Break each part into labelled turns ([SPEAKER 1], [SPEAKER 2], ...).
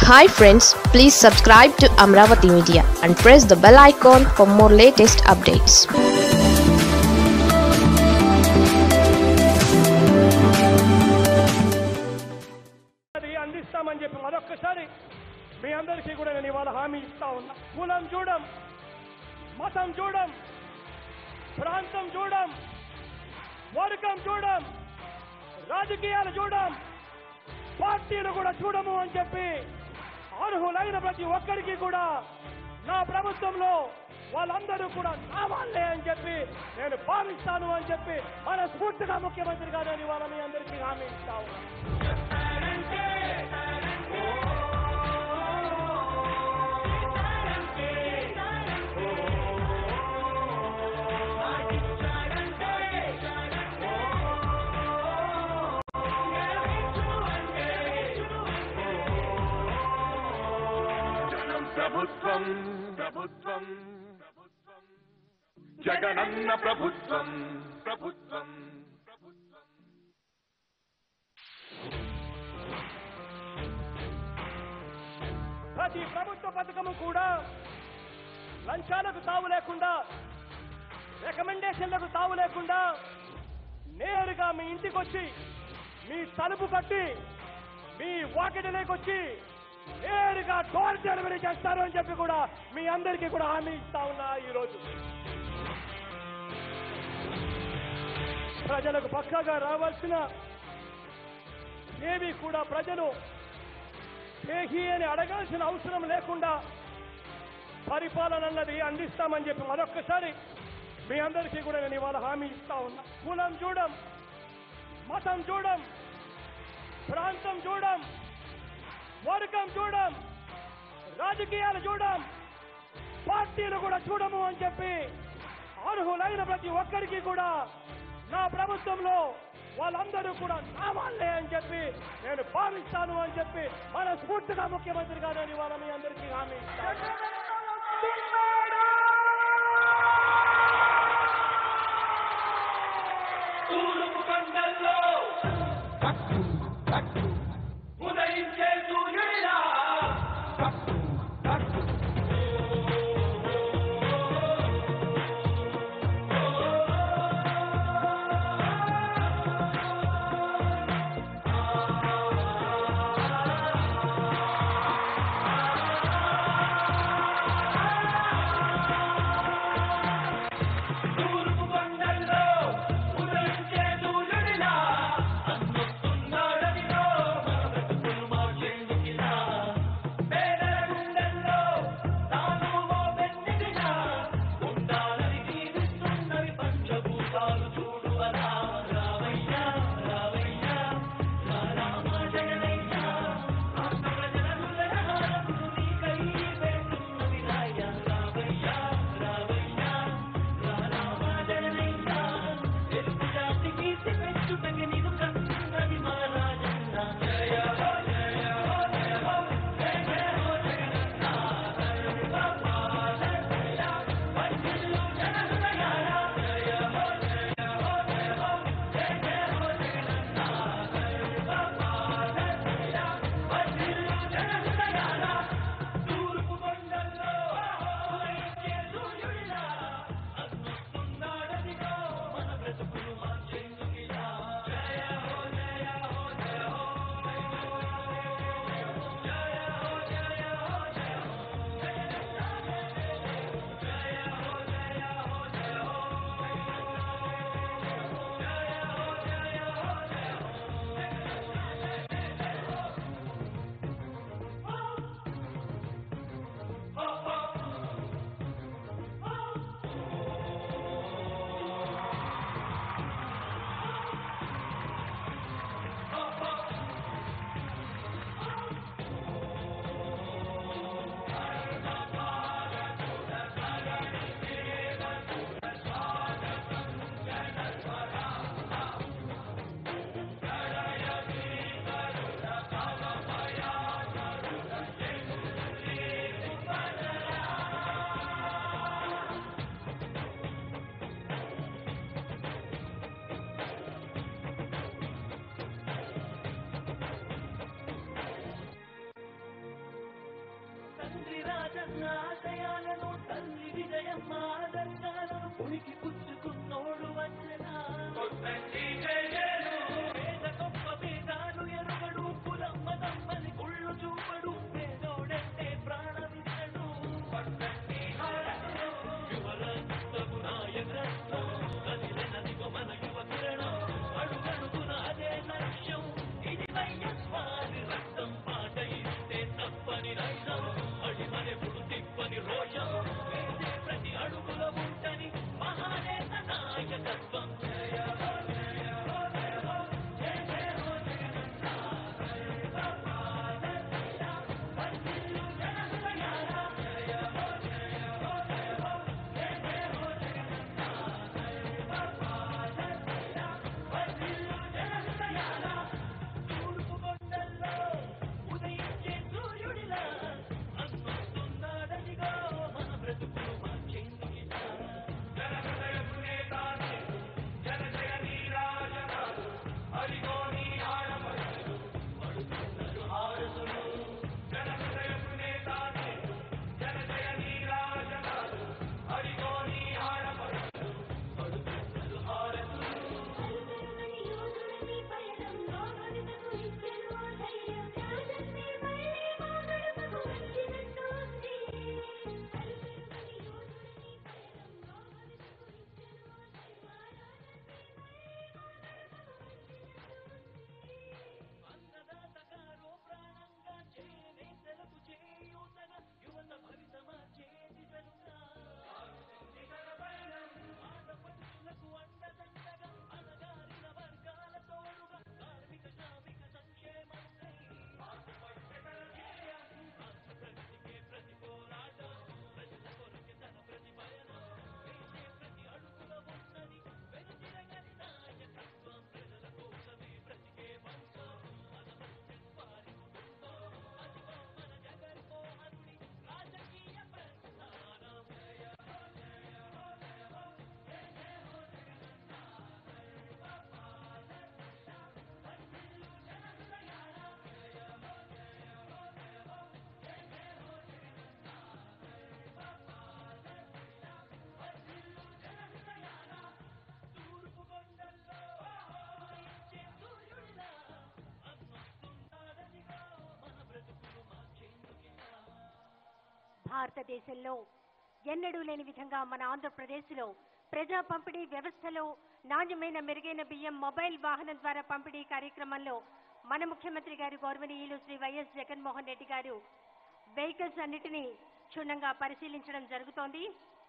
[SPEAKER 1] hi friends please subscribe to Amaravati media and press the bell icon for more latest updates
[SPEAKER 2] అది అందిస్తామని చెప్పి మరొక్కసారి మీ అందరికీ కూడా నేను ఇవాళ హామీ ఇస్తా ఉన్నా కులం చూడం మతం చూడం ప్రాంతం చూడం వర్గం చూడం రాజకీయాలు చూడం పార్టీలు కూడా చూడము అని చెప్పి అర్హులైన ప్రతి ఒక్కరికి కూడా నా ప్రభుత్వంలో వాళ్ళందరూ కూడా నా వాళ్ళే అని చెప్పి నేను భావిస్తాను అని చెప్పి మనస్ఫూర్తిగా ముఖ్యమంత్రిగా నేను ఇవాళ మీ అందరికీ హామీ ఇస్తా ఉన్నాను
[SPEAKER 3] ప్రభుత్వం ప్రభుత్వం ప్రభుత్వం జగనన్న ప్రభుత్వం ప్రభుత్వం ప్రభుత్వం
[SPEAKER 2] ప్రతి ప్రభుత్వ పథకము కూడా లంచాలకు తావు లేకుండా రికమెండేషన్లకు తావు లేకుండా నేరుగా మీ ఇంటికి వచ్చి మీ తలుపు కట్టి మీ వాకిటిలోకి వచ్చి నేరుగా డోర్ డెలివరీ చేస్తారు అని చెప్పి కూడా మీ అందరికీ కూడా హామీ ఇస్తా ఉన్నా ఈరోజు ప్రజలకు పక్కగా రావాల్సిన ఏవి కూడా ప్రజలు దేహి అని అడగాల్సిన అవసరం లేకుండా పరిపాలన అన్నది అందిస్తామని చెప్పి మరొక్కసారి మీ అందరికీ కూడా నేను ఇవాళ హామీ ఇస్తా ఉన్నా కులం చూడం మతం చూడం ప్రాంతం చూడం వర్గం చూడం రాజకీయాలు చూడం పార్టీలు కూడా చూడము అని చెప్పి అర్హులైన ప్రతి ఒక్కరికి కూడా నా ప్రభుత్వంలో వాళ్ళందరూ కూడా నా వాళ్ళే అని చెప్పి నేను భావిస్తాను అని చెప్పి మనస్ఫూర్తిగా ముఖ్యమంత్రిగా నేను ఇవాళ మీ అందరికీ హామీ ఇస్తాను
[SPEAKER 4] తూర్పు కొండల్లో ఉదయించే సూర్యుడిలా తూర్పు కొండల్లో ఉదయించే సూర్యుడిలా అన్నొస్తున్నాడనిలో
[SPEAKER 5] రాజన్న ఆశయాలను తల్లి విజయమ్మ ఆదర్శాలను పుణికి పుచ్చుకున్నోడు వచ్చనా పేద గొప్ప భేదాలు ఎరుగడు కులమ్మ తమ్మని కుళ్ళు చూపడు పేదోడంటే ప్రాణమిచ్చడు యువరక్తపు నాయకత్వం కదిలినదిగో మన యువ కిరణం అడుగడుగున అదే లక్ష్యం ఇది వైఎస్వారి రక్తం పాట ఇస్తే తప్పని నైజం అడిమనెప్పుడు తిప్పని రోషం వేసే ప్రతి అడుగుల ఉంటని మహానేత నాయకత్వం జయ హో జయ హో జయ హో జయ జయ హో జగనన్న వర్ధిల్లు జనహృదయాల జయ హో జయ హో జయ హో జయ జయ హో జగనన్న వర్ధిల్లు జనహృదయాల తూర్పు కొండల్లో ఉదయించే సూర్యుడిలా అన్నొస్తున్నాడదిగో మన బ్రతుకులు మార్చేందుకిలా అన్నదాతగారో ప్రాణంగా చేనేతలకు చేయూతగా యువత భవితమా చేతిదలుగా ఆడపడుచులకు అండదండగా అణగారిన వర్గాల తోడుగా కార్మిక శ్రామిక సంక్షేమంకై రాష్ట్ర ప్రగతికే ప్రతి పోరాటం ప్రజల కొరకే తన ప్రతి పయనం వేసే ప్రతి అడుగుల ఉన్నది వెనుతిరగని నాయకత్వం ప్రజల కోసమే బ్రతికే వంశం మనమంటే వారి కుటుంబం అదిగో మన జగన్మోహనుడి రాజకీయ ప్రస్థానం జయ హో జయ హో జయ హో జయ జయ హో జగనన్న వర్ధిల్లు జనహృదయాల జయ హో జయ హో జయ హో జయ జయ హో జగనన్న వర్ధిల్లు జనహృదయాల తూర్పు కొండల్లో ఉదయించే సూర్యుడిలా అన్నొస్తున్నాడదిగో మన బ్రతుకులు మార్చేందుకిలా
[SPEAKER 6] భారతదేశంలో ఎన్నడూ లేని విధంగా మన ఆంధ్రప్రదేశ్లో ప్రజా పంపిణీ వ్యవస్థలో నాణ్యమైన మెరుగైన బియ్యం మొబైల్ వాహనం ద్వారా పంపిణీ కార్యక్రమంలో మన ముఖ్యమంత్రి గారు గౌరవనీయులు శ్రీ వైఎస్ జగన్మోహన్ రెడ్డి గారు వెహికల్స్ అన్నిటినీ క్షుణ్ణంగా పరిశీలించడం జరుగుతోంది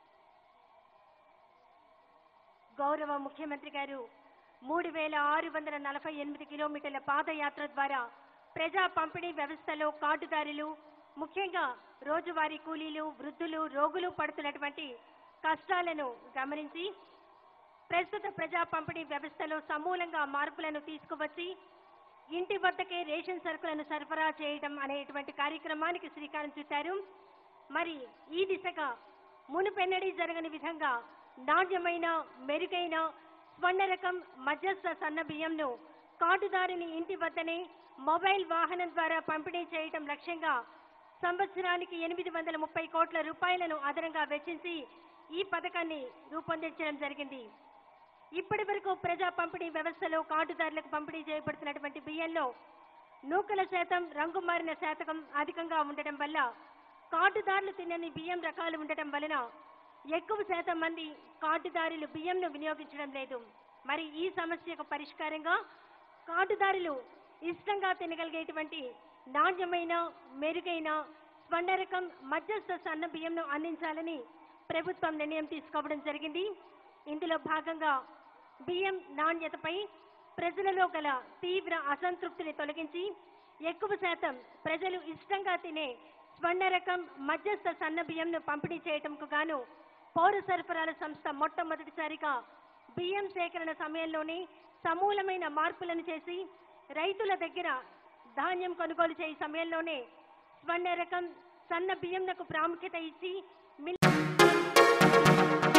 [SPEAKER 6] గౌరవ ముఖ్యమంత్రి గారు మూడు వేల ఆరు వందల నలభై ఎనిమిది కిలోమీటర్ల పాదయాత్ర ద్వారా ప్రజా పంపిణీ వ్యవస్థలో కార్డుదారులు ముఖ్యంగా రోజువారీ కూలీలు వృద్ధులు రోగులు పడుతున్నటువంటి కష్టాలను గమనించి ప్రస్తుత ప్రజా పంపిణీ వ్యవస్థలో సమూలంగా మార్పులను తీసుకువచ్చి ఇంటి వద్దకే రేషన్ సరుకులను సరఫరా చేయడం అనేటువంటి కార్యక్రమానికి శ్రీకారం చుట్టారు మరి ఈ దిశగా మునుపెన్నడీ జరగని విధంగా నాణ్యమైన మెరుగైన స్వర్ణ రకం మధ్యస్థ సన్న బియ్యంను కార్డుదారుని ఇంటి వద్దనే మొబైల్ వాహనం ద్వారా పంపిణీ చేయటం లక్ష్యంగా సంవత్సరానికి ఎనిమిది వందల ముప్పై కోట్ల రూపాయలను అదనంగా వెచ్చించి ఈ పథకాన్ని రూపొందించడం జరిగింది ఇప్పటి వరకు ప్రజా పంపిణీ వ్యవస్థలో కార్డుదారులకు పంపిణీ చేయబడుతున్నటువంటి బియ్యంలో నూకల శాతం రంగు మారిన శాతకం అధికంగా ఉండటం వల్ల కార్డుదారులు తినని బియ్యం రకాలు ఉండటం వలన ఎక్కువ శాతం మంది కార్డుదారులు బియ్యంను వినియోగించడం లేదు మరి ఈ సమస్యకు పరిష్కారంగా కార్డుదారులు ఇష్టంగా తినగలిగేటువంటి నాణ్యమైన మెరుగైన స్వర్ణ రకం మధ్యస్థ సన్న బియ్యంను అందించాలని ప్రభుత్వం నిర్ణయం తీసుకోవడం జరిగింది ఇందులో భాగంగా బియ్యం నాణ్యతపై ప్రజలలో గల తీవ్ర అసంతృప్తిని తొలగించి ఎక్కువ శాతం ప్రజలు ఇష్టంగా తినే స్వర్ణ రకం మధ్యస్థ సన్న బియ్యంను పంపిణీ చేయటంకు గాను పౌర సరఫరాల సంస్థ మొట్టమొదటిసారిగా బియ్యం సేకరణ సమయంలోనే సమూలమైన మార్పులను చేసి రైతుల దగ్గర ధాన్యం కొనుగోలు చేయ సమయంలోనే స్వర్ణ రకం సన్న బియ్యంనకు ప్రాముఖ్యత ఇచ్చి మిల్